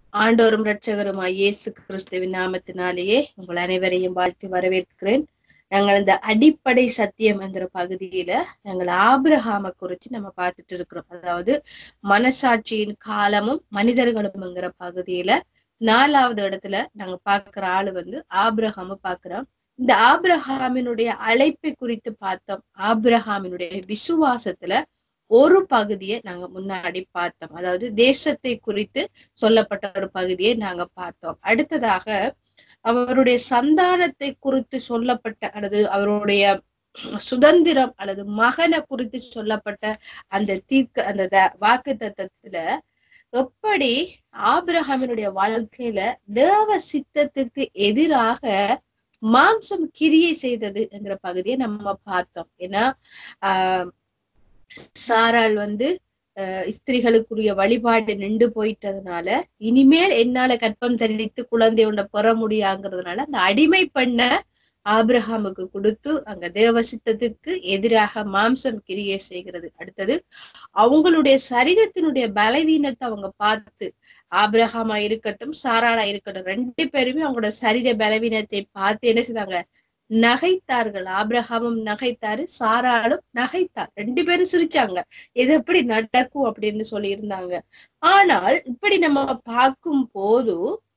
ஆண்டோரும் இரட்சகருமாய் இயேசு கிறிஸ்துவின் நாமத்தினாலேயே உங்கள் அனைவரையும் வாழ்த்து வரவேற்கிறேன் நாங்கள் இந்த அடிப்படை சத்தியம் என்கிற பகுதியில நாங்கள் ஆபிரகாம குறிச்சு நம்ம பார்த்துட்டு இருக்கிறோம் அதாவது மனசாட்சியின் காலமும் மனிதர்களும் என்கிற பகுதியில நாலாவது இடத்துல நாங்க பார்க்கிற ஆளு வந்து ஆபிரகாம பார்க்கிறோம் இந்த ஆபிரஹாமினுடைய அழைப்பை குறித்து பார்த்தோம் ஆபிரஹாமினுடைய விசுவாசத்துல ஒரு பகுதியை நாங்க முன்னாடி பார்த்தோம் அதாவது தேசத்தை குறித்து சொல்லப்பட்ட ஒரு பகுதியை நாங்க பார்த்தோம் அடுத்ததாக அவருடைய சந்தானத்தை குறித்து சொல்லப்பட்ட அல்லது அவருடைய சுதந்திரம் அல்லது மகனை குறித்து சொல்லப்பட்ட அந்த தீர்க்க அந்த வாக்கு தத்துவத்துல எப்படி ஆபிரஹாமினுடைய வாழ்க்கையில தேவ சித்தத்துக்கு எதிராக மாம்சம் கிரியை செய்தது என்கிற பகுதியை நம்ம பார்த்தோம் ஏன்னா ஆஹ் சாராள் வந்து ஸ்திரிகளுக்குரிய வழிபாடு நின்று போயிட்டதுனால இனிமேல் என்னால கற்பம் தரித்து குழந்தை உண்ட பெற முடியாங்கிறதுனால அந்த அடிமை பண்ண ஆபிரஹாமுக்கு கொடுத்து அங்க தேவ சித்தத்துக்கு எதிராக மாம்சம் கிரியை செய்கிறது அடுத்தது அவங்களுடைய சரீரத்தினுடைய பலவீனத்தை அவங்க பார்த்து ஆபிரஹாமா இருக்கட்டும் சாராளா இருக்கட்டும் ரெண்டு பேருமே அவங்களோட சரீர பலவீனத்தை பார்த்து என்ன செய்தாங்க நகைத்தார்கள் ஆபிரகாமும் நகைத்தாரு சாராலும் நகைத்தார் ரெண்டு பேரும் சிரிச்சாங்க இது எப்படி நடக்கும் அப்படின்னு சொல்லி இருந்தாங்க ஆனால் இப்படி நம்ம பார்க்கும் போது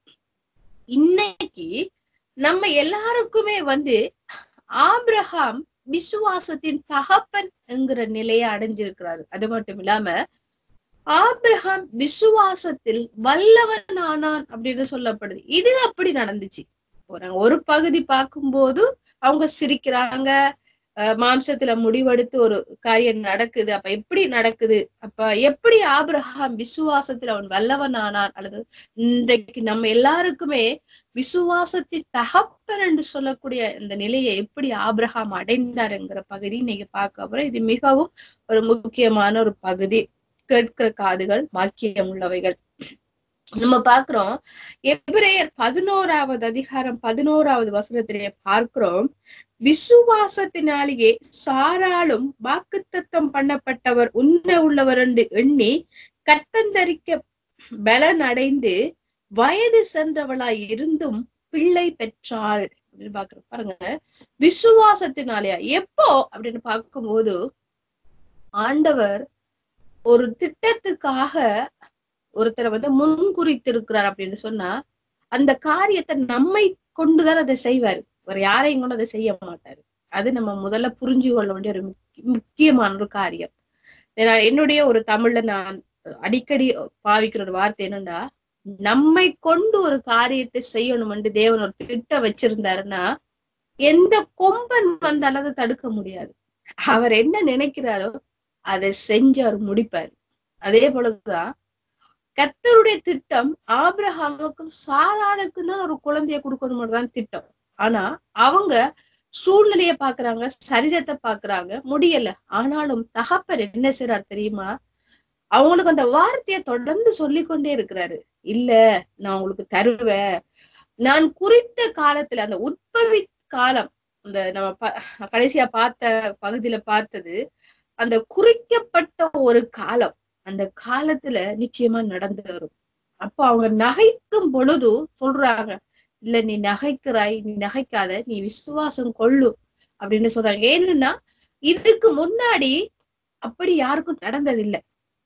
இன்னைக்கு நம்ம எல்லாருக்குமே வந்து ஆபிரகாம் விசுவாசத்தின் தகப்பன் என்கிற நிலையை அடைஞ்சிருக்கிறாரு அது மட்டும் இல்லாம ஆபிரகாம் விசுவாசத்தில் வல்லவன் ஆனான் அப்படின்னு சொல்லப்படுது இது அப்படி நடந்துச்சு ஒரு பகுதி பார்க்கும்போது அவங்க சிரிக்கிறாங்க மாம்சத்துல முடிவெடுத்து ஒரு காரியம் நடக்குது அப்ப எப்படி நடக்குது அப்ப எப்படி ஆபிரஹாம் விசுவாசத்துல அவன் வல்லவன் ஆனான் அல்லது இன்றைக்கு நம்ம எல்லாருக்குமே விசுவாசத்தின் தகப்பன் என்று சொல்லக்கூடிய இந்த நிலையை எப்படி ஆபிரஹாம் அடைந்தாருங்கிற பகுதி இன்னைக்கு பார்க்க போறோம் இது மிகவும் ஒரு முக்கியமான ஒரு பகுதி கேட்கிற காதுகள் வாக்கியம் உள்ளவைகள் நம்ம பாக்குறோம் எபிரேயர் பதினோராவது அதிகாரம் பதினோராவது வசனத்திலே பார்க்கிறோம் விசுவாசத்தினாலேயே சாராலும் வாக்குத்தத்தம் பண்ணப்பட்டவர் உண்மை உள்ளவர் என்று எண்ணி கற்பந்தரிக்க பலன் அடைந்து வயது சென்றவளாய் இருந்தும் பிள்ளை பெற்றாள் அப்படின்னு பாக்குறோம் பாருங்க விசுவாசத்தினாலேயா எப்போ அப்படின்னு பார்க்கும்போது ஆண்டவர் ஒரு திட்டத்துக்காக ஒருத்தரை வந்து முன்குறித்திருக்கிறார் அப்படின்னு சொன்னா அந்த காரியத்தை நம்மை கொண்டுதான் அதை செய்வாரு ஒரு யாரையும் கொண்டு அதை செய்ய மாட்டாரு அது நம்ம முதல்ல புரிஞ்சு கொள்ள வேண்டிய ஒரு முக்கியமான ஒரு காரியம் என்னுடைய ஒரு தமிழ்ல நான் அடிக்கடி பாவிக்கிற ஒரு வார்த்தை என்னன்னா நம்மை கொண்டு ஒரு காரியத்தை செய்யணும்னு தேவன் ஒரு திட்டம் வச்சிருந்தாருன்னா எந்த கொம்பன் வந்தாலும் அதை தடுக்க முடியாது அவர் என்ன நினைக்கிறாரோ அதை செஞ்சு அவர் முடிப்பாரு அதே போலதான் கத்தருடைய திட்டம் ஆபிரஹாமுக்கும் சாராளுக்கும் தான் ஒரு குழந்தைய கொடுக்கணும் தான் திட்டம் ஆனா அவங்க சூழ்நிலைய பாக்குறாங்க சரீரத்தை பாக்குறாங்க முடியல ஆனாலும் தகப்பர் என்ன செய்றார் தெரியுமா அவங்களுக்கு அந்த வார்த்தைய தொடர்ந்து சொல்லி கொண்டே இருக்கிறாரு இல்ல நான் உங்களுக்கு தருவேன் நான் குறித்த காலத்துல அந்த உற்பவி காலம் அந்த நம்ம கடைசியா பார்த்த பகுதியில பார்த்தது அந்த குறிக்கப்பட்ட ஒரு காலம் அந்த காலத்துல நிச்சயமா நடந்து வரும் அப்ப அவங்க நகைக்கும் பொழுது சொல்றாங்க இல்ல நீ நகைக்கிறாய் நீ நகைக்காத நீ விசுவாசம் கொள்ளு அப்படின்னு சொல்றாங்க ஏன்னா இதுக்கு முன்னாடி அப்படி யாருக்கும் நடந்ததில்லை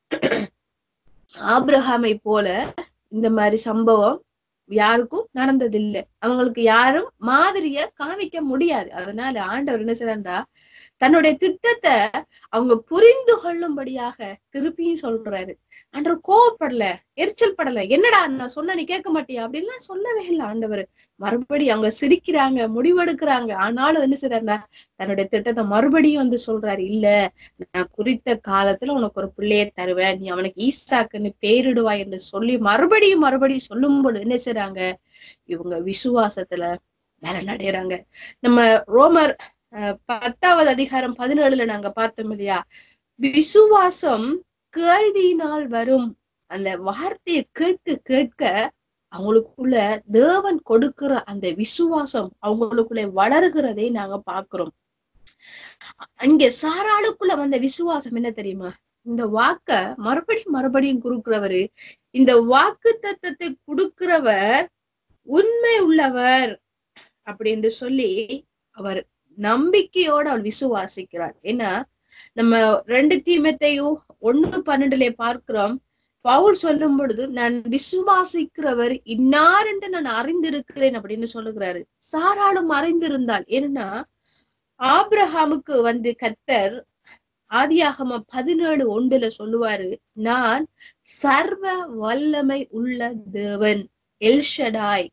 ஆப்ரஹாமை போல இந்த மாதிரி சம்பவம் யாருக்கும் நடந்ததில்லை அவங்களுக்கு யாரும் மாதிரிய காமிக்க முடியாது அதனால ஆண்டவர் என்ன செய்யறா தன்னுடைய திட்டத்தை அவங்க புரிந்து கொள்ளும்படியாக திருப்பியும் சொல்றாரு ஆண்டவர் கோவப்படல எரிச்சல் படல என்னடா நான் சொன்ன நீ கேட்க மாட்டியா அப்படின்லாம் சொல்லவே இல்லை ஆண்டவர் மறுபடியும் அவங்க சிரிக்கிறாங்க முடிவெடுக்கிறாங்க ஆனாலும் என்ன செய்யறாருன்னா தன்னுடைய திட்டத்தை மறுபடியும் வந்து சொல்றாரு இல்ல நான் குறித்த காலத்துல உனக்கு ஒரு பிள்ளைய தருவேன் நீ அவனுக்கு ஈசாக்குன்னு பேரிடுவாய் என்று சொல்லி மறுபடியும் மறுபடியும் சொல்லும் பொழுது என்ன செய்யறாங்க இவங்க விசுவாசத்துல வேலை நடைறாங்க நம்ம ரோமர் பத்தாவது அதிகாரம் பதினேழுல நாங்க பார்த்தோம் இல்லையா விசுவாசம் கேள்வியினால் வரும் அந்த வார்த்தையை கேட்க கேட்க அவங்களுக்குள்ள தேவன் கொடுக்கிற அந்த விசுவாசம் அவங்களுக்குள்ள வளர்கிறதை நாங்க பாக்குறோம் அங்க சாராளுக்குள்ள வந்த விசுவாசம் என்ன தெரியுமா இந்த வாக்க மறுபடியும் மறுபடியும் கொடுக்கிறவரு இந்த வாக்கு தத்தத்தை கொடுக்கிறவர் உண்மை உள்ளவர் அப்படின்னு சொல்லி அவர் நம்பிக்கையோட அவர் விசுவாசிக்கிறார் ஏன்னா நம்ம ரெண்டு தீமத்தையும் ஒண்ணு பன்னெண்டுல பார்க்கிறோம் பவுல் சொல்லும் பொழுது நான் விசுவாசிக்கிறவர் இன்னார் என்று நான் அறிந்திருக்கிறேன் அப்படின்னு சொல்லுகிறாரு சாராளும் அறிந்திருந்தால் ஏன்னா ஆபிரஹாமுக்கு வந்து கத்தர் ஆதியாகம பதினேழு ஒன்றுல சொல்லுவாரு நான் சர்வ வல்லமை உள்ள தேவன் எல்ஷடாய்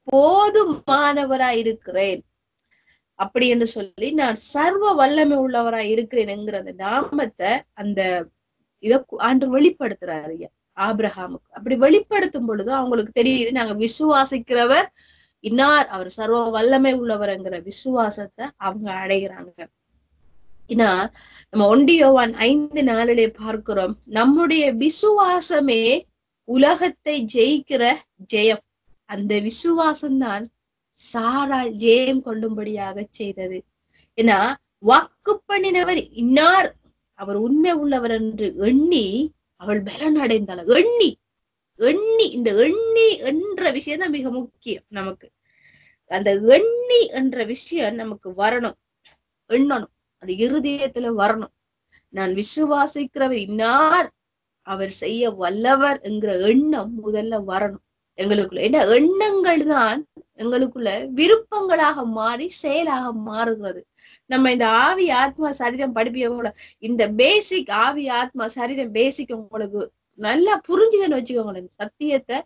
போதுமானவராய் இருக்கிறேன் அப்படி என்று சொல்லி நான் சர்வ வல்லமை உள்ளவராய் இருக்கிறேன்ங்கிற அந்த நாமத்தை அந்த இத ஆண்டு வெளிப்படுத்துறாரு ஐயா ஆபிரஹாமுக்கு அப்படி வெளிப்படுத்தும் பொழுது அவங்களுக்கு தெரியுது நாங்க விசுவாசிக்கிறவர் இன்னார் அவர் சர்வ வல்லமை உள்ளவர்ங்கிற விசுவாசத்தை அவங்க அடைகிறாங்க ஏன்னா நம்ம ஒண்டியோவான் ஐந்து நாளிலே பார்க்கிறோம் நம்முடைய விசுவாசமே உலகத்தை ஜெயிக்கிற ஜெயம் அந்த விசுவாசம்தான் சாரால் ஜெயம் கொள்ளும்படியாக செய்தது ஏன்னா வாக்கு பண்ணினவர் இன்னார் அவர் உண்மை உள்ளவர் என்று எண்ணி அவள் பலன் அடைந்தாள் எண்ணி எண்ணி இந்த எண்ணி என்ற விஷயம் தான் மிக முக்கியம் நமக்கு அந்த எண்ணி என்ற விஷயம் நமக்கு வரணும் எண்ணணும் அந்த இருதயத்துல வரணும் நான் விசுவாசிக்கிறவர் இன்னார் அவர் செய்ய வல்லவர் என்கிற எண்ணம் முதல்ல வரணும் எங்களுக்குள்ள ஏன்னா எண்ணங்கள் தான் எங்களுக்குள்ள விருப்பங்களாக மாறி செயலாக மாறுகிறது நம்ம இந்த ஆவி ஆத்மா சரீரம் படிப்பியவங்கள இந்த பேசிக் ஆவி ஆத்மா சரீரம் பேசிக் உங்களுக்கு நல்லா புரிஞ்சுதுன்னு வச்சுக்கோங்களேன் சத்தியத்தை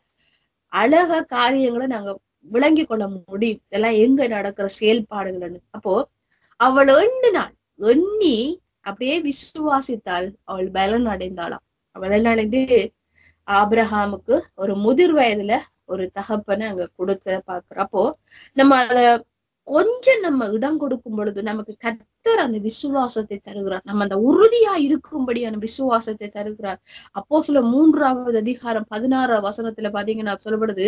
அழக காரியங்களை நாங்க விளங்கி கொள்ள முடியும் இதெல்லாம் எங்க நடக்கிற செயல்பாடுகள்னு அப்போ அவள் எண்ணினாள் எண்ணி அப்படியே விசுவாசித்தாள் அவள் பலன் அடைந்தாளாம் பலன் அடைந்து ஆபிரஹாமுக்கு ஒரு முதிர் வயதுல ஒரு தகப்பனை அங்க கொடுக்க பாக்குறோம் அப்போ நம்ம அத கொஞ்சம் நம்ம இடம் கொடுக்கும் பொழுது நமக்கு கத்தர் அந்த விசுவாசத்தை தருகிறார் நம்ம அந்த உறுதியா இருக்கும்படியான விசுவாசத்தை தருகிறார் அப்போ சில மூன்றாவது அதிகாரம் பதினாறாம் வசனத்துல பாத்தீங்கன்னா சொல்லப்படுது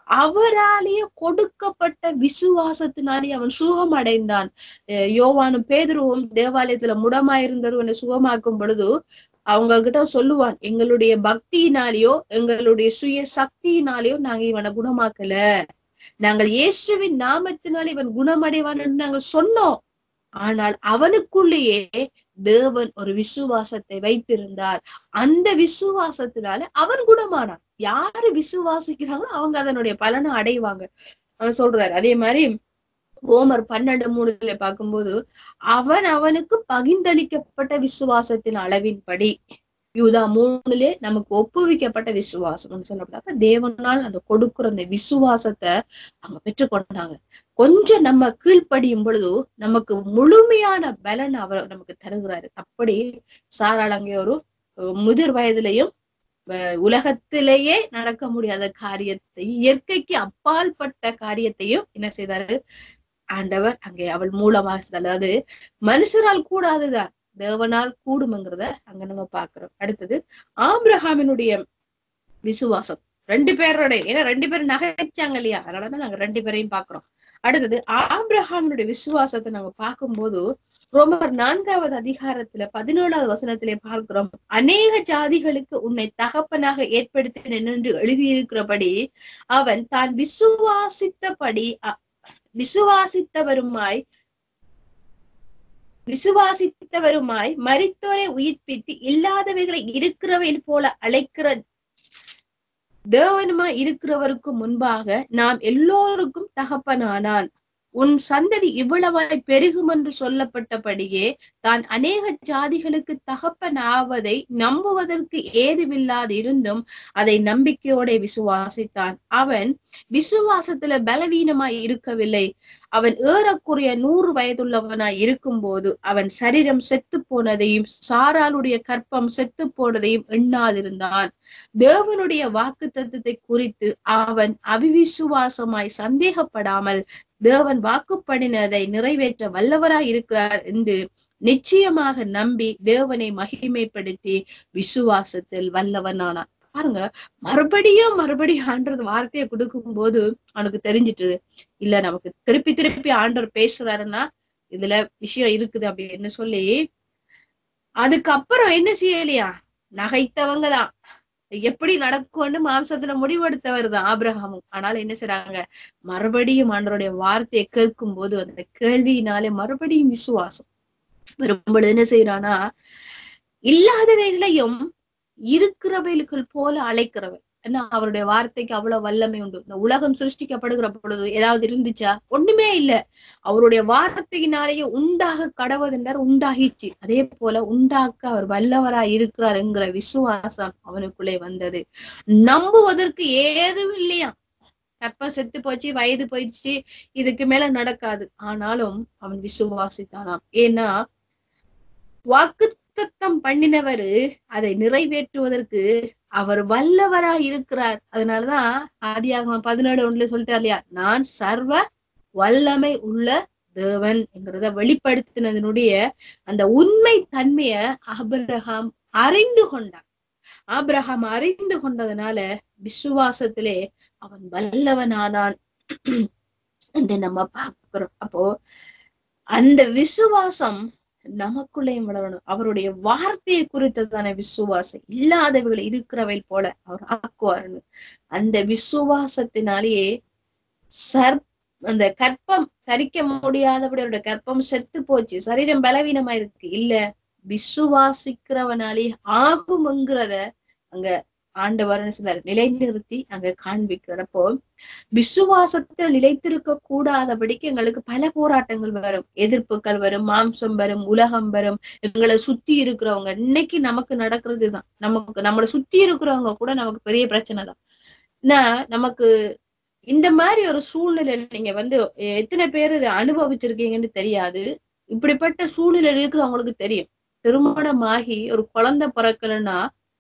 அவராலேயே கொடுக்கப்பட்ட விசுவாசத்தினாலே அவன் சுகம் அடைந்தான் யோவானும் பேதுருவும் தேவாலயத்துல முடமாயிருந்தவனை சுகமாக்கும் பொழுது அவங்க கிட்ட சொல்லுவான் எங்களுடைய பக்தியினாலேயோ எங்களுடைய சுய சக்தியினாலேயோ நாங்க இவனை குணமாக்கல நாங்கள் இயேசுவின் நாமத்தினால் இவன் குணமடைவான் என்று நாங்கள் சொன்னோம் ஆனால் அவனுக்குள்ளேயே தேவன் ஒரு விசுவாசத்தை வைத்திருந்தார் அந்த விசுவாசத்தினால அவன் குணமானான் யாரு விசுவாசிக்கிறாங்களோ அவங்க அதனுடைய பலனை அடைவாங்க அவன் சொல்றாரு அதே மாதிரி ரோமர் பன்னெண்டு மூணுல பார்க்கும்போது அவன் அவனுக்கு பகிர்ந்தளிக்கப்பட்ட விசுவாசத்தின் அளவின்படி யூதா மூணுலே நமக்கு ஒப்புவிக்கப்பட்ட விசுவாசம் சொல்லப்பட்ட தேவனால் அந்த கொடுக்குற அந்த விசுவாசத்தை அவங்க பெற்றுக்கொண்டாங்க கொஞ்சம் நம்ம கீழ்ப்படியும் பொழுது நமக்கு முழுமையான பலன் அவர் நமக்கு தருகிறாரு அப்படி சாராள் அங்கே ஒரு முதிர் வயதிலையும் உலகத்திலேயே நடக்க முடியாத காரியத்தை இயற்கைக்கு அப்பால்பட்ட காரியத்தையும் என்ன செய்தாரு ஆண்டவர் அங்கே அவள் மூலமாக அதாவது மனுஷரால் கூடாதுதான் தேவனால் கூடும்ங்கிறத அங்க நம்ம பாக்குறோம் அடுத்தது ஆம்பிரஹாமினுடைய விசுவாசம் ரெண்டு பேரோட ஏன்னா ரெண்டு பேரும் நகைச்சாங்க இல்லையா அதனாலதான் நாங்க ரெண்டு பேரையும் பாக்குறோம் அடுத்தது ஆம்பிரஹாமினுடைய விசுவாசத்தை நாங்க பார்க்கும்போது ரோமர் நான்காவது அதிகாரத்துல பதினேழாவது வசனத்திலே பார்க்கிறோம் அநேக ஜாதிகளுக்கு உன்னை தகப்பனாக ஏற்படுத்தினேன் என்று எழுதியிருக்கிறபடி அவன் தான் விசுவாசித்தபடி விசுவாசித்தவருமாய் விசுவாசித்தவருமாய் மரித்தோரை உயிர்ப்பித்து இல்லாதவைகளை இருக்கிறவையில் போல அழைக்கிற தேவனுமாய் இருக்கிறவருக்கு முன்பாக நாம் எல்லோருக்கும் தகப்பனானான் உன் சந்ததி இவ்வளவாய் பெருகும் என்று சொல்லப்பட்டபடியே தான் அநேக ஜாதிகளுக்கு தகப்பன் ஆவதை நம்புவதற்கு ஏதுவில்லாது இருந்தும் அதை நம்பிக்கையோட விசுவாசித்தான் அவன் விசுவாசத்துல பலவீனமாய் இருக்கவில்லை அவன் ஏறக்குறைய நூறு வயதுள்ளவனாய் இருக்கும்போது அவன் சரீரம் செத்து போனதையும் சாராளுடைய கற்பம் செத்து போனதையும் எண்ணாதிருந்தான் தேவனுடைய வாக்கு தத்துவத்தை குறித்து அவன் அவிவிசுவாசமாய் சந்தேகப்படாமல் தேவன் வாக்குப்படினதை நிறைவேற்ற வல்லவராய் இருக்கிறார் என்று நிச்சயமாக நம்பி தேவனை மகிமைப்படுத்தி விசுவாசத்தில் வல்லவனானான் பாருங்க மறுபடியும் மறுபடியும் ஆண்டர் வார்த்தையை கொடுக்கும் போது அவனுக்கு தெரிஞ்சிட்டு இல்ல நமக்கு திருப்பி திருப்பி ஆண்டர் பேசுறாருன்னா இதுல விஷயம் இருக்குது அப்படின்னு சொல்லி அதுக்கப்புறம் என்ன செய்யலையா நகைத்தவங்க தான் எப்படி நடக்கும்னு மாம்சத்துல முடிவெடுத்தவர் தான் ஆபிரகாமும் ஆனால் என்ன செய்றாங்க மறுபடியும் ஆண்டவருடைய வார்த்தையை கேட்கும் போது அந்த கேள்வியினாலே மறுபடியும் விசுவாசம் வரும்பொழுது என்ன செய்யறானா இல்லாதவைகளையும் இருக்கிறவைகள் போல அழைக்கிறவன் ஏன்னா அவருடைய வார்த்தைக்கு அவ்வளவு வல்லமை உண்டு இந்த உலகம் சிருஷ்டிக்கப்படுகிற பொழுது ஏதாவது இருந்துச்சா ஒண்ணுமே இல்ல அவருடைய வார்த்தையினாலேயே உண்டாக கடவுதென்றார் உண்டாகிச்சு அதே போல உண்டாக்க அவர் வல்லவராய் இருக்கிறார் என்கிற விசுவாசம் அவனுக்குள்ளே வந்தது நம்புவதற்கு ஏதும் இல்லையா கற்பம் செத்து போச்சு வயது போயிடுச்சு இதுக்கு மேல நடக்காது ஆனாலும் அவன் விசுவாசித்தானாம் ஏன்னா வாக்குத்தத்தம் பண்ணினவரு அதை நிறைவேற்றுவதற்கு அவர் வல்லவராய் இருக்கிறார் அதனாலதான் ஆதியாகமம் பதினேழு ஒன்றுல சொல்லிட்டார் இல்லையா நான் சர்வ வல்லமை உள்ள தேவன் என்கிறத வெளிப்படுத்தினதனுடைய அந்த உண்மை தன்மைய ஆபிரகாம் அறிந்து கொண்டான் ஆபிரகாம் அறிந்து கொண்டதுனால விசுவாசத்திலே அவன் வல்லவனானான் என்று நம்ம பார்க்கிறோம் அப்போ அந்த விசுவாசம் நமக்குள்ளேயும் வளரணும் அவருடைய வார்த்தையை குறித்ததான விசுவாசம் இல்லாதவைகள் இருக்கிறவை போல அவர் ஆக்குவார்னு அந்த விசுவாசத்தினாலேயே சர் அந்த கற்பம் தரிக்க முடியாதபடி அவருடைய கற்பம் செத்து போச்சு சரீரம் பலவீனமா இருக்கு இல்ல விசுவாசிக்கிறவனாலே ஆகும்ங்கிறத அங்க ஆண்டவர் சொன்னார் நிலைநிறுத்தி அங்க காண்பிக்கிறப்போ விசுவாசத்தில் நிலைத்திருக்க கூடாதபடிக்கு எங்களுக்கு பல போராட்டங்கள் வரும் எதிர்ப்புகள் வரும் மாம்சம் வரும் உலகம் வரும் எங்களை சுத்தி இருக்கிறவங்க இன்னைக்கு நமக்கு நடக்கிறதுதான் நமக்கு நம்மளை சுத்தி இருக்கிறவங்க கூட நமக்கு பெரிய பிரச்சனை தான் ஏன்னா நமக்கு இந்த மாதிரி ஒரு சூழ்நிலை நீங்க வந்து எத்தனை பேர் இதை அனுபவிச்சிருக்கீங்கன்னு தெரியாது இப்படிப்பட்ட சூழ்நிலை இருக்கிறவங்களுக்கு தெரியும் திருமணமாகி ஒரு குழந்தை பிறக்கலன்னா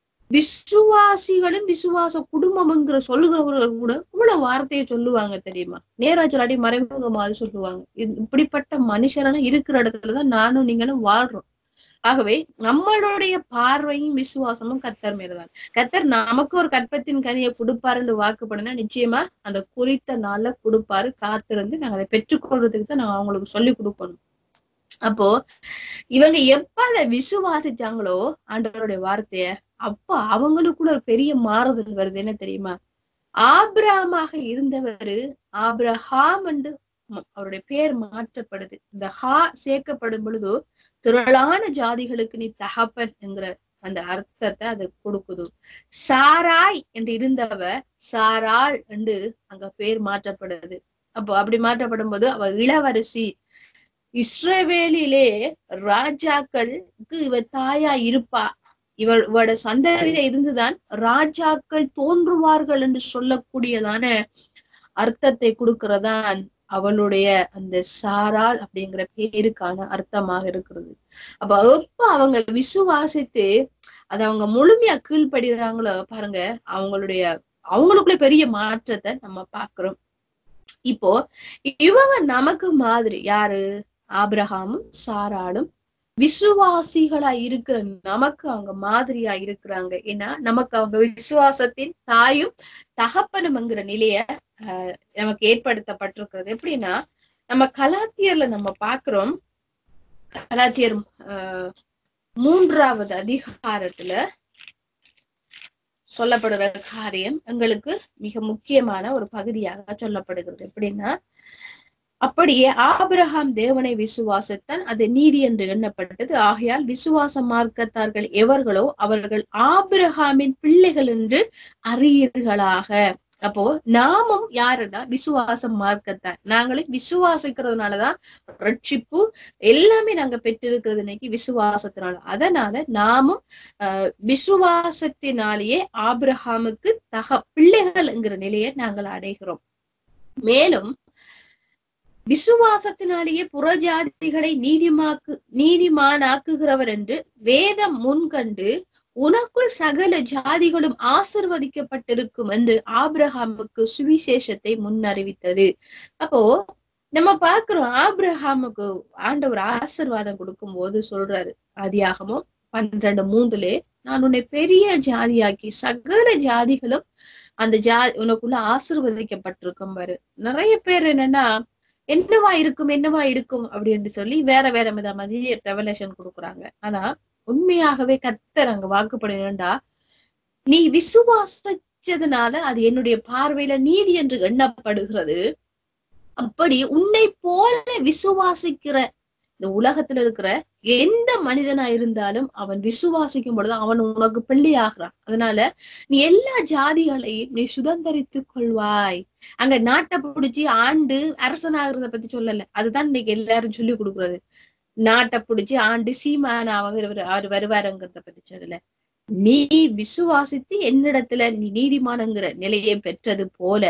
விசுவாசிகளும் விசுவாச குடும்பம்ங்கிற சொல்லுகிறவர்கள் கூட இவ்வளவு வார்த்தையை சொல்லுவாங்க தெரியுமா நேரா சொல்லாடி மறைமுகமாக சொல்லுவாங்க இப்படிப்பட்ட மனுஷரெல்லாம் இருக்கிற இடத்துலதான் நானும் நீங்களும் வாழ்றோம் ஆகவே நம்மளுடைய பார்வையும் விசுவாசமும் கத்தர் மேலதான் கத்தர் நமக்கு ஒரு கற்பத்தின் கனியை கொடுப்பாருன்னு வாக்குப்படுனா நிச்சயமா அந்த குறித்த நாள்ல கொடுப்பாரு காத்திருந்து நாங்க அதை பெற்றுக்கொள்றதுக்கு தான் நாங்க அவங்களுக்கு சொல்லி கொடுக்கணும் அப்போ இவங்க எப்ப அதை விசுவாசிச்சாங்களோ ஆண்டவருடைய வார்த்தைய அப்ப அவங்களுக்குள்ள ஒரு பெரிய மாறுதல் வருது என்ன தெரியுமா ஆபிராமாக இருந்தவரு ஆபிரஹாம் என்று அவருடைய பேர் மாற்றப்படுது இந்த ஹா சேர்க்கப்படும் பொழுது திரளான ஜாதிகளுக்கு நீ தகப்பன் என்கிற அந்த அர்த்தத்தை அது கொடுக்குது சாராய் என்று இருந்தவ சாராள் என்று அங்க பேர் மாற்றப்படுது அப்போ அப்படி மாற்றப்படும் போது அவ இளவரசி இஸ்ரவேலிலே ராஜாக்களுக்கு இவ தாயா இருப்பா இவள் இவட சந்ததியில இருந்துதான் ராஜாக்கள் தோன்றுவார்கள் என்று சொல்லக்கூடியதான அர்த்தத்தை கொடுக்கிறதான் அவளுடைய அந்த சாராள் அப்படிங்கிற பேருக்கான அர்த்தமாக இருக்கிறது அப்ப எப்ப அவங்க விசுவாசித்து அதை அவங்க முழுமையா கீழ்படுறாங்களோ பாருங்க அவங்களுடைய அவங்களுக்குள்ள பெரிய மாற்றத்தை நம்ம பாக்குறோம் இப்போ இவங்க நமக்கு மாதிரி யாரு ஆபிரகாமும் சாராளும் விசுவாசிகளா இருக்கிற நமக்கு அவங்க மாதிரியா இருக்கிறாங்க ஏன்னா நமக்கு அவங்க விசுவாசத்தின் தாயும் தகப்பனும்ங்கிற நிலைய ஆஹ் நமக்கு ஏற்படுத்தப்பட்டிருக்கிறது எப்படின்னா நம்ம கலாத்தியர்ல நம்ம பாக்குறோம் கலாத்தியர் ஆஹ் மூன்றாவது அதிகாரத்துல சொல்லப்படுற காரியம் எங்களுக்கு மிக முக்கியமான ஒரு பகுதியாக சொல்லப்படுகிறது எப்படின்னா அப்படியே ஆபிரகாம் தேவனை விசுவாசத்தான் அது நீதி என்று எண்ணப்பட்டது ஆகையால் விசுவாச மார்க்கத்தார்கள் எவர்களோ அவர்கள் ஆபிரகாமின் பிள்ளைகள் என்று அறியீர்களாக அப்போ நாமும் யாருன்னா விசுவாசம் மார்க்கத்தான் நாங்களும் விசுவாசிக்கிறதுனாலதான் ரட்சிப்பு எல்லாமே நாங்க பெற்றிருக்கிறது இன்னைக்கு விசுவாசத்தினால அதனால நாமும் ஆஹ் விசுவாசத்தினாலேயே ஆபிரஹாமுக்கு தக பிள்ளைகள்ங்கிற நிலையை நாங்கள் அடைகிறோம் மேலும் விசுவாசத்தினாலேயே புறஜாதிகளை நீதிமாக்கு நீதிமானாக்குகிறவர் என்று வேதம் முன்கண்டு உனக்குள் சகல ஜாதிகளும் ஆசிர்வதிக்கப்பட்டிருக்கும் என்று ஆபிரஹாமுக்கு சுவிசேஷத்தை முன்னறிவித்தது அப்போ நம்ம பாக்குறோம் ஆபிரஹாமுக்கு ஆண்டவர் ஆசிர்வாதம் கொடுக்கும் போது சொல்றாரு ஆதியாகமும் பன்னிரண்டு மூன்றுலே நான் உன்னை பெரிய ஜாதியாக்கி சகல ஜாதிகளும் அந்த ஜா உனக்குள்ள ஆசிர்வதிக்கப்பட்டிருக்கும் பாரு நிறைய பேர் என்னன்னா என்னவா இருக்கும் என்னவா இருக்கும் அப்படின்னு சொல்லி வேற வேற வித மாதிரி ரெவலேஷன் கொடுக்குறாங்க ஆனா உண்மையாகவே கத்தர் அங்க வாக்குப்படுகிறா நீ விசுவாசிச்சதுனால அது என்னுடைய பார்வையில நீதி என்று எண்ணப்படுகிறது அப்படி உன்னை போல விசுவாசிக்கிற இந்த உலகத்துல இருக்கிற எந்த மனிதனா இருந்தாலும் அவன் விசுவாசிக்கும் பொழுது அவன் உனக்கு பிள்ளையாகிறான் அதனால நீ எல்லா ஜாதிகளையும் நீ சுதந்திரித்துக் கொள்வாய் அங்க நாட்டை பிடிச்சி ஆண்டு அரசனாகிறத பத்தி சொல்லல அதுதான் இன்னைக்கு எல்லாரும் சொல்லி கொடுக்குறது நாட்டை பிடிச்சி ஆண்டு சீமான அவர் அவர் வருவாருங்கிறத பத்தி சொல்லல நீ விசுவாசித்து என்னிடத்துல நீ நீதிமானங்கிற நிலையை பெற்றது போல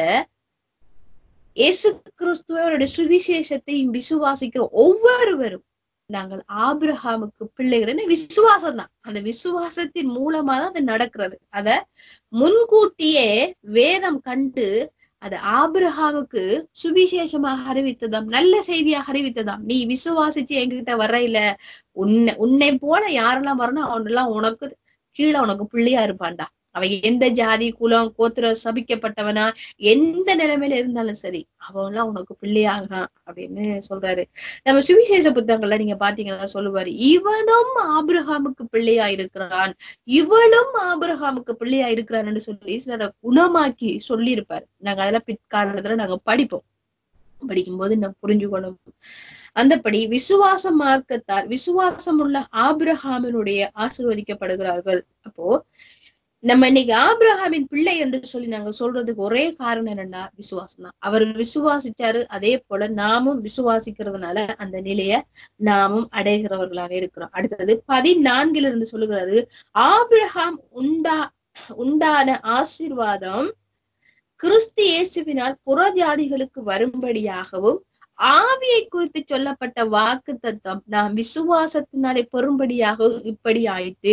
இயேசு கிறிஸ்துவோடைய சுவிசேஷத்தையும் விசுவாசிக்கிற ஒவ்வொருவரும் நாங்கள் ஆபிரஹாமுக்கு பிள்ளைகள் விசுவாசம் தான் அந்த விசுவாசத்தின் மூலமா தான் அது நடக்கிறது அத முன்கூட்டியே வேதம் கண்டு அது ஆபிரஹாமுக்கு சுவிசேஷமாக அறிவித்ததாம் நல்ல செய்தியாக அறிவித்ததாம் நீ விசுவாசிச்சு என்கிட்ட வரையில உன்னை உன்னை போல யாரெல்லாம் வரணும் அவனெல்லாம் உனக்கு கீழே உனக்கு பிள்ளையா இருப்பான்டா அவன் எந்த ஜாதி குலம் கோத்திர சபிக்கப்பட்டவனா எந்த நிலைமையில இருந்தாலும் சரி அவன் எல்லாம் உனக்கு பிள்ளையாகிறான் அப்படின்னு சொல்றாரு நம்ம சுவிசேஷ புத்தகங்கள்ல நீங்க பாத்தீங்கன்னா சொல்லுவாரு இவனும் ஆபிரஹாமுக்கு பிள்ளையா இருக்கிறான் இவளும் ஆபிரஹாமுக்கு பிள்ளையா இருக்கிறான்னு சொல்லி சிலரை குணமாக்கி சொல்லியிருப்பாரு நாங்க அதெல்லாம் பிற்காலத்துல நாங்க படிப்போம் படிக்கும்போது நம்ம புரிஞ்சுக்கணும் அந்தபடி விசுவாச மார்க்கத்தார் விசுவாசம் உள்ள ஆபிரஹாமினுடைய ஆசிர்வதிக்கப்படுகிறார்கள் அப்போ நம்ம இன்னைக்கு ஆபிரஹாமின் பிள்ளை என்று சொல்லி நாங்க சொல்றதுக்கு ஒரே காரணம் என்னன்னா விசுவாசம் தான் அவர் விசுவாசிச்சாரு அதே போல நாமும் விசுவாசிக்கிறதுனால அந்த நிலைய நாமும் அடைகிறவர்களாக இருக்கிறோம் அடுத்தது பதினான்கில இருந்து சொல்லுகிறாரு ஆபிரஹாம் உண்டா உண்டான ஆசீர்வாதம் கிறிஸ்து இயேசுவினால் புறஜாதிகளுக்கு வரும்படியாகவும் ஆவியை குறித்து சொல்லப்பட்ட வாக்கு தத்துவம் நாம் விசுவாசத்தினாலே பெறும்படியாக இப்படி ஆயிட்டு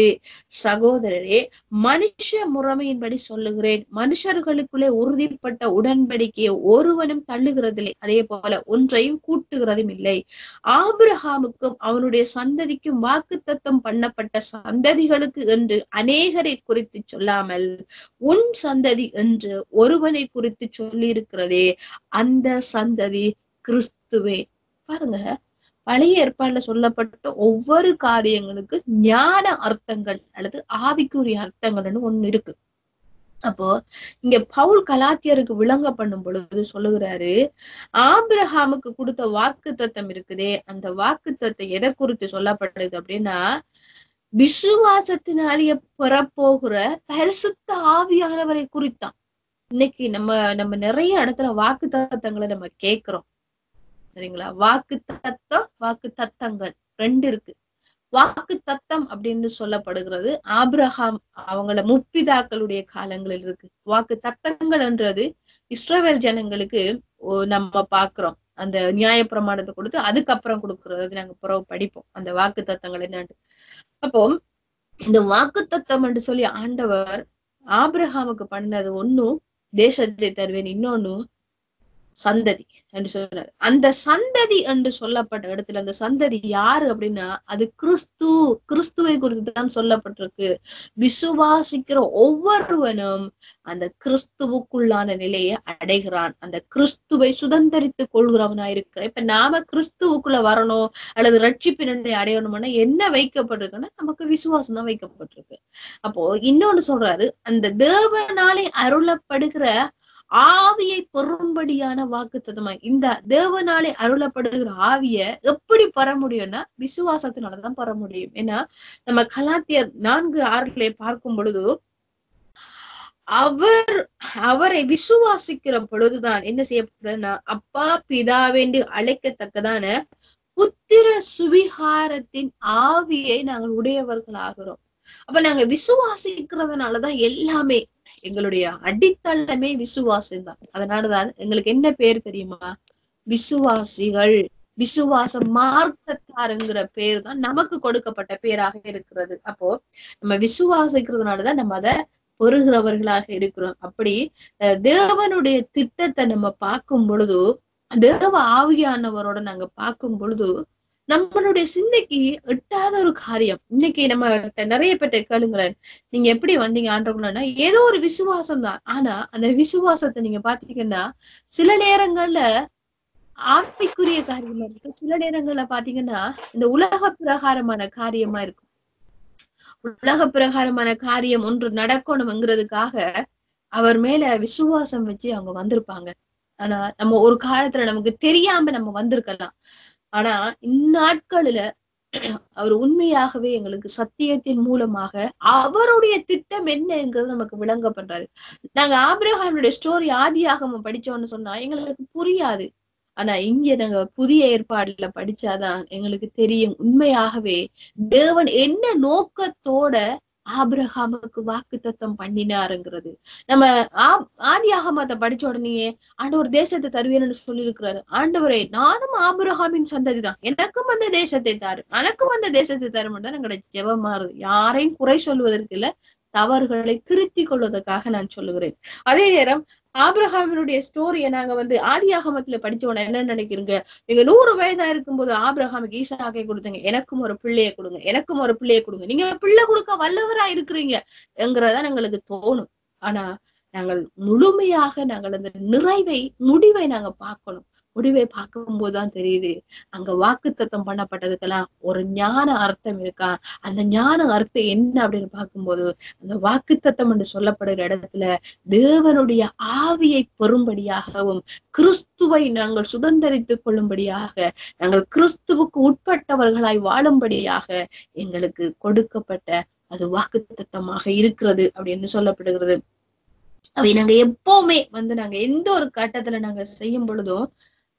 சகோதரரே மனுஷ முறைமையின்படி சொல்லுகிறேன் மனுஷர்களுக்குள்ளே உறுதிப்பட்ட உடன்படிக்கையை ஒருவனும் தள்ளுகிறதில்லை அதே போல ஒன்றையும் கூட்டுகிறதும் இல்லை ஆபிரஹாமுக்கும் அவனுடைய சந்ததிக்கும் வாக்கு தத்தம் பண்ணப்பட்ட சந்ததிகளுக்கு என்று அநேகரை குறித்து சொல்லாமல் உன் சந்ததி என்று ஒருவனை குறித்து சொல்லி இருக்கிறதே அந்த சந்ததி கிறிஸ்துவே பாருங்க பழைய ஏற்பாடுல சொல்லப்பட்ட ஒவ்வொரு காரியங்களுக்கு ஞான அர்த்தங்கள் அல்லது ஆவிக்குரிய அர்த்தங்கள்னு ஒண்ணு இருக்கு அப்போ இங்க பவுல் கலாத்தியருக்கு விளங்க பண்ணும் பொழுது சொல்லுகிறாரு ஆபிரஹாமுக்கு கொடுத்த வாக்கு தத்தம் இருக்குதே அந்த வாக்கு தத்தம் எதை குறித்து சொல்லப்படுது அப்படின்னா விசுவாசத்தினாலேயே பெறப்போகிற பரிசுத்த ஆவியானவரை குறித்தான் இன்னைக்கு நம்ம நம்ம நிறைய இடத்துல வாக்கு தத்தங்களை நம்ம கேட்கிறோம் சரிங்களா வாக்கு தத்தம் வாக்கு தத்தங்கள் ரெண்டு இருக்கு வாக்கு தத்தம் அப்படின்னு சொல்லப்படுகிறது ஆபிரஹாம் அவங்கள முப்பிதாக்களுடைய காலங்களில் இருக்கு வாக்கு தத்தங்கள்ன்றது இஸ்ரவேல் ஜனங்களுக்கு நம்ம பாக்குறோம் அந்த நியாய பிரமாணத்தை கொடுத்து அதுக்கப்புறம் கொடுக்கறது நாங்க புறவு படிப்போம் அந்த வாக்கு தத்தங்கள் என்னன்னு அப்போ இந்த வாக்கு தத்தம் என்று சொல்லி ஆண்டவர் ஆபிரஹாமுக்கு பண்ணது ஒன்னும் தேசத்தை தருவேன் இன்னொன்னு சந்ததி என்று சொல்றாரு அந்த சந்ததி என்று சொல்லப்பட்ட இடத்துல அந்த சந்ததி யாரு அப்படின்னா அது கிறிஸ்து கிறிஸ்துவை குறித்து தான் சொல்லப்பட்டிருக்கு விசுவாசிக்கிற ஒவ்வொருவனும் அந்த கிறிஸ்துவுக்குள்ளான நிலையை அடைகிறான் அந்த கிறிஸ்துவை சுதந்திரித்துக் கொள்கிறவனா இருக்கிற இப்ப நாம கிறிஸ்துவுக்குள்ள வரணும் அல்லது ரட்சிப்பு நிலையை அடையணும்னா என்ன வைக்கப்பட்டிருக்குன்னா நமக்கு விசுவாசம் தான் வைக்கப்பட்டிருக்கு அப்போ இன்னொன்னு சொல்றாரு அந்த தேவனாலே அருளப்படுகிற ஆவியை பெறும்படியான வாக்குத்ததமா இந்த தேவனாலே அருளப்படுகிற ஆவிய எப்படி பெற முடியும்னா விசுவாசத்தினாலதான் பெற முடியும் ஏன்னா நம்ம கலாத்தியர் நான்கு ஆறுல பார்க்கும் பொழுது அவர் அவரை விசுவாசிக்கிற பொழுதுதான் என்ன செய்யப்படுறதுன்னா அப்பா பிதாவென்று அழைக்கத்தக்கதான புத்திர சுவிகாரத்தின் ஆவியை நாங்கள் உடையவர்கள் ஆகிறோம் அப்ப நாங்க விசுவாசிக்கிறதுனாலதான் எல்லாமே எங்களுடைய அடித்தளமே விசுவாசம் தான் அதனாலதான் எங்களுக்கு என்ன பேர் தெரியுமா விசுவாசிகள் விசுவாச மார்க்கத்தாருங்கிற பேர் தான் நமக்கு கொடுக்கப்பட்ட பேராக இருக்கிறது அப்போ நம்ம விசுவாசிக்கிறதுனாலதான் நம்ம அதை பொறுகிறவர்களாக இருக்கிறோம் அப்படி தேவனுடைய திட்டத்தை நம்ம பார்க்கும் பொழுது தேவ ஆவியானவரோட நாங்க பார்க்கும் பொழுது நம்மளுடைய சிந்தைக்கு எட்டாத ஒரு காரியம் இன்னைக்கு நம்ம நிறைய பேர்ட்ட கேளுங்களேன் நீங்க எப்படி வந்தீங்க ஆண்டவங்களா ஏதோ ஒரு விசுவாசம் தான் ஆனா அந்த விசுவாசத்தை நீங்க பாத்தீங்கன்னா சில நேரங்கள்ல ஆவிக்குரிய காரியமா இருக்கு சில நேரங்கள்ல பாத்தீங்கன்னா இந்த உலக பிரகாரமான காரியமா இருக்கும் உலக பிரகாரமான காரியம் ஒன்று நடக்கணும்ங்கிறதுக்காக அவர் மேல விசுவாசம் வச்சு அவங்க வந்திருப்பாங்க ஆனா நம்ம ஒரு காலத்துல நமக்கு தெரியாம நம்ம வந்திருக்கலாம் ஆனா இந்நாட்களில அவர் உண்மையாகவே எங்களுக்கு சத்தியத்தின் மூலமாக அவருடைய திட்டம் என்னங்கிறது நமக்கு விளங்க பண்றாரு நாங்க ஆபிரகாமுடைய ஸ்டோரி ஆதியாகம படிச்சோம்னு சொன்னா எங்களுக்கு புரியாது ஆனா இங்க நாங்க புதிய ஏற்பாடுல படிச்சாதான் எங்களுக்கு தெரியும் உண்மையாகவே தேவன் என்ன நோக்கத்தோட ஆபிரகாமுக்கு வாக்கு தத்தம் பண்ணினாருங்கிறது நம்ம ஆ- ஆதியாகமத்தை படிச்ச உடனேயே ஆண்டவர் தேசத்தை தருவேன்னு சொல்லியிருக்கிறாரு ஆண்டவரே நானும் ஆபிரகாமின் சந்ததிதான் எனக்கும் அந்த தேசத்தை தாரு எனக்கும் அந்த தேசத்தை தரும் தான் எங்களோட ஜெபமா இருக்கு யாரையும் குறை சொல்வதற்கு இல்ல தவறுகளை திருத்திக் கொள்வதற்காக நான் சொல்லுகிறேன் அதே நேரம் ஆபிரகாமினுடைய ஸ்டோரியை நாங்க வந்து ஆதியாகமத்துல படிச்சோன்னா என்ன நினைக்கிறீங்க நீங்க நூறு வயதா இருக்கும்போது ஆபிரகாமுக்கு ஈசாக்கை கொடுத்தீங்க எனக்கும் ஒரு பிள்ளையை கொடுங்க எனக்கும் ஒரு பிள்ளையை கொடுங்க நீங்க பிள்ளை கொடுக்க வல்லவரா இருக்கிறீங்க என்கிறதா எங்களுக்கு தோணும் ஆனா நாங்கள் முழுமையாக நாங்கள் அந்த நிறைவை முடிவை நாங்க பார்க்கணும் முடிவை பார்க்கும்போதுதான் தெரியுது அங்க வாக்குத்தத்தம் பண்ணப்பட்டதுக்கெல்லாம் ஒரு ஞான அர்த்தம் இருக்கா அந்த ஞான அர்த்தம் என்ன அப்படின்னு பார்க்கும்போது அந்த வாக்குத்தத்தம் என்று சொல்லப்படுகிற இடத்துல தேவனுடைய ஆவியை பெறும்படியாகவும் கிறிஸ்துவை நாங்கள் சுதந்தரித்துக் கொள்ளும்படியாக நாங்கள் கிறிஸ்துவுக்கு உட்பட்டவர்களாய் வாழும்படியாக எங்களுக்கு கொடுக்கப்பட்ட அது வாக்குத்தத்தமாக இருக்கிறது அப்படின்னு சொல்லப்படுகிறது அவை நாங்க எப்பவுமே வந்து நாங்க எந்த ஒரு கட்டத்துல நாங்க செய்யும் பொழுதும்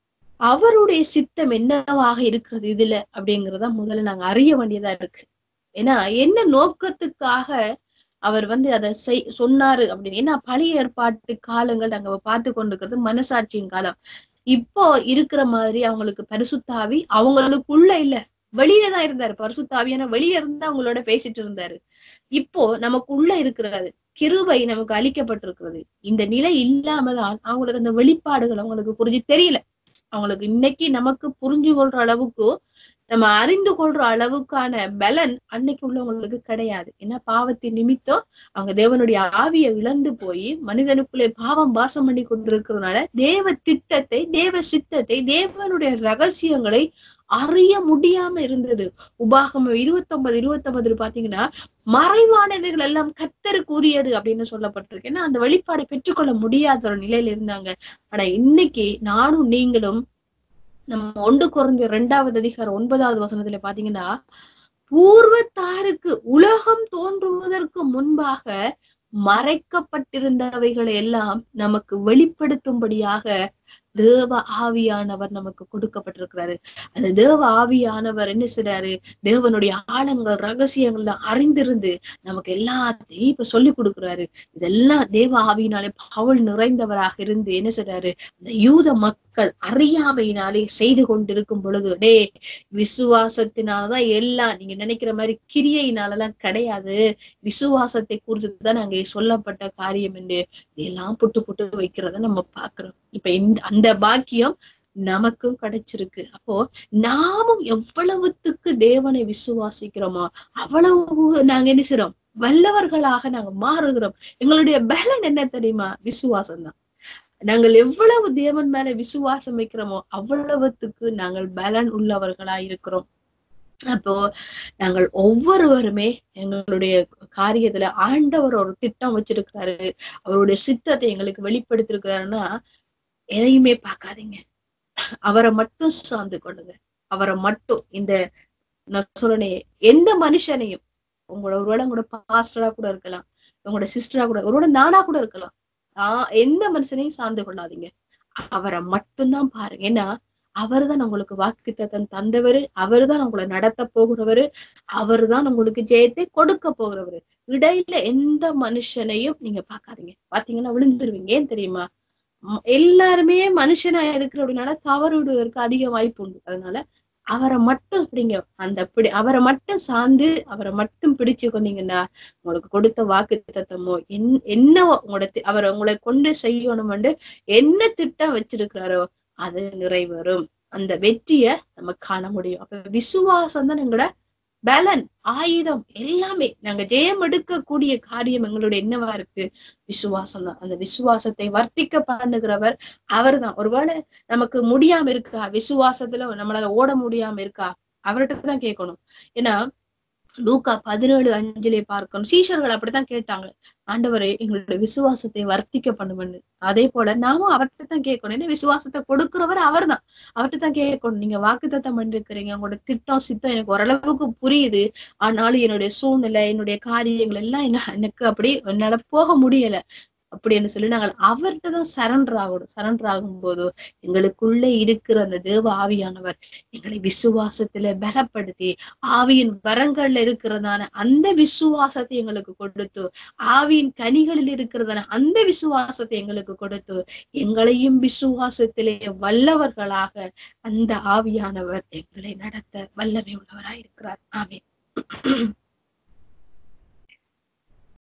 அவருடைய சித்தம் என்னவாக இருக்கிறது இதுல அப்படிங்கறத முதல்ல நாங்க அறிய வேண்டியதா இருக்கு ஏன்னா என்ன நோக்கத்துக்காக அவர் வந்து அதை செய் சொன்னாரு அப்படின்னு ஏன்னா பழைய ஏற்பாட்டு காலங்கள் நாங்க பார்த்து கொண்டிருக்கிறது மனசாட்சியின் காலம் இப்போ இருக்கிற மாதிரி அவங்களுக்கு பரிசுத்தாவி அவங்களுக்குள்ள இல்ல வெளியில தான் இருந்தாரு பரிசுத்தாவி ஆனா வெளியில இருந்து அவங்களோட பேசிட்டு இருந்தாரு இப்போ நமக்குள்ள இருக்கிறது கிருபை நமக்கு அளிக்கப்பட்டிருக்கிறது இந்த நிலை இல்லாமதான் அவங்களுக்கு அந்த வெளிப்பாடுகள் அவங்களுக்கு புரிஞ்சு தெரியல அவங்களுக்கு இன்னைக்கு நமக்கு புரிஞ்சு கொள்ற அளவுக்கு நம்ம அறிந்து கொள்ற அளவுக்கான பலன் அன்னைக்கு உள்ளவங்களுக்கு கிடையாது ஏன்னா பாவத்தின் நிமித்தம் அவங்க தேவனுடைய ஆவியை இழந்து போய் மனிதனுக்குள்ளே பாவம் வாசம் பண்ணி கொண்டிருக்கிறதுனால தேவ திட்டத்தை தேவ சித்தத்தை தேவனுடைய ரகசியங்களை அறிய முடியாம இருந்தது உபாகமம் இருபத்தி ஒன்பது இருபத்தி ஒன்பதுல பாத்தீங்கன்னா மறைவானவைகள் எல்லாம் கத்தருக்கு உரியது அப்படின்னு சொல்லப்பட்டிருக்கு ஏன்னா அந்த வெளிப்பாடை பெற்றுக்கொள்ள முடியாத ஒரு நிலையில இருந்தாங்க ஆனா இன்னைக்கு நானும் நீங்களும் நம்ம ஒன்று குறைந்த இரண்டாவது அதிகாரம் ஒன்பதாவது வசனத்துல பாத்தீங்கன்னா பூர்வத்தாருக்கு உலகம் தோன்றுவதற்கு முன்பாக மறைக்கப்பட்டிருந்தவைகளை எல்லாம் நமக்கு வெளிப்படுத்தும்படியாக தேவ ஆவியானவர் நமக்கு கொடுக்கப்பட்டிருக்கிறாரு அந்த தேவ ஆவியானவர் என்ன செய்றாரு தேவனுடைய ஆழங்கள் ரகசியங்கள்ல அறிந்திருந்து நமக்கு எல்லாத்தையும் இப்ப சொல்லி கொடுக்குறாரு இதெல்லாம் தேவ ஆவியினாலே பவுல் நிறைந்தவராக இருந்து என்ன செய்றாரு இந்த யூத மக்கள் அறியாமையினாலே செய்து கொண்டிருக்கும் பொழுது டே விசுவாசத்தினாலதான் எல்லாம் நீங்க நினைக்கிற மாதிரி கிரியையினாலலாம் கிடையாது விசுவாசத்தை குறித்துதான் அங்கே சொல்லப்பட்ட காரியம் என்று இதெல்லாம் புட்டு புட்டு வைக்கிறத நம்ம பாக்குறோம் இப்ப இந்த அந்த பாக்கியம் நமக்கும் கிடைச்சிருக்கு அப்போ நாமும் எவ்வளவுத்துக்கு தேவனை விசுவாசிக்கிறோமோ அவ்வளவு நாங்க என்ன செய்றோம் வல்லவர்களாக நாங்க மாறுகிறோம் எங்களுடைய பலன் என்ன தெரியுமா விசுவாசம் தான் நாங்கள் எவ்வளவு தேவன் மேல விசுவாசம் வைக்கிறோமோ அவ்வளவுத்துக்கு நாங்கள் பலன் உள்ளவர்களா இருக்கிறோம் அப்போ நாங்கள் ஒவ்வொருவருமே எங்களுடைய காரியத்துல ஆண்டவர் ஒரு திட்டம் வச்சிருக்கிறாரு அவருடைய சித்தத்தை எங்களுக்கு வெளிப்படுத்திருக்கிறாருன்னா எதையுமே பார்க்காதீங்க அவரை மட்டும் சார்ந்து கொள்ளுங்க அவரை மட்டும் இந்த நான் சொல்றேனே எந்த மனுஷனையும் உங்களோட ஒருவேளை உங்களோட பாஸ்டரா கூட இருக்கலாம் உங்களோட சிஸ்டரா கூட ஒருவேளை நானா கூட இருக்கலாம் ஆஹ் எந்த மனுஷனையும் சார்ந்து கொள்ளாதீங்க அவரை மட்டும்தான் பாருங்க ஏன்னா அவர்தான் உங்களுக்கு வாக்குத்தத்தம் தந்தவரு அவர்தான் உங்களை நடத்த போகிறவரு அவர்தான் உங்களுக்கு ஜெயத்தை கொடுக்க போகிறவரு இடையில எந்த மனுஷனையும் நீங்க பாக்காதீங்க பாத்தீங்கன்னா விழுந்துருவீங்க ஏன் தெரியுமா ம், எல்லாருமே மனுஷனா இருக்கிற அப்படின்னால தவறு விடுவதற்கு அதிக வாய்ப்பு உண்டு அதனால அவரை மட்டும் பிடிங்க அந்த பிடி அவரை மட்டும் சார்ந்து அவரை மட்டும் பிடிச்சு கொண்டீங்கன்னா உங்களுக்கு கொடுத்த வாக்கு தத்தமோ என் என்ன உங்களோட தி- அவர் உங்களை கொண்டு செய்யணும்னு என்ன திட்டம் வச்சிருக்கிறாரோ அது நிறைவேறும் அந்த வெற்றிய நம்ம காண முடியும் அப்ப விசுவாசம் தான் எங்களோட பலன் ஆயுதம் எல்லாமே நாங்க ஜெயம் எடுக்கக்கூடிய காரியம் எங்களுடைய என்னவா இருக்கு விசுவாசம் தான் அந்த விசுவாசத்தை வர்த்திக்க பண்ணுகிறவர் அவர்தான் ஒருவேளை நமக்கு முடியாம இருக்கா விசுவாசத்துல நம்மளால ஓட முடியாம இருக்கா அவர்கிட்ட தான் கேட்கணும் ஏன்னா லூக்கா பதினேழு அஞ்சிலே பார்க்கணும் சீஷர்கள் அப்படித்தான் கேட்டாங்க ஆண்டவரே எங்களுடைய விசுவாசத்தை வர்த்திக்க பண்ணுமென்னு அதே போல நாமும் அவர்கிட்ட தான் கேட்கணும் ஏன்னா விசுவாசத்தை கொடுக்கிறவர் அவர்தான் அவர்கிட்ட தான் கேட்கணும் நீங்க வாக்குத்தத்தம் பண்ணிருக்கிறீங்க உங்களோட திட்டம் சித்தம் எனக்கு ஓரளவுக்கு புரியுது ஆனாலும் என்னுடைய சூழ்நிலை என்னுடைய காரியங்கள் எல்லாம் என்ன எனக்கு அப்படி என்னால போக முடியல அப்படின்னு சொல்லி நாங்கள் அவர்கிட்ட தான் சரண்டர் ஆகணும் சரண்டர் ஆகும் போது எங்களுக்குள்ள இருக்கிற அந்த தேவ ஆவியானவர் எங்களை விசுவாசத்துல பலப்படுத்தி ஆவியின் வரங்கள்ல இருக்கிறதான அந்த விசுவாசத்தை எங்களுக்கு கொடுத்து ஆவியின் கனிகளில் இருக்கிறதான அந்த விசுவாசத்தை எங்களுக்கு கொடுத்து எங்களையும் விசுவாசத்திலே வல்லவர்களாக அந்த ஆவியானவர் எங்களை நடத்த வல்லமை உள்ளவராய் இருக்கிறார் ஆமென்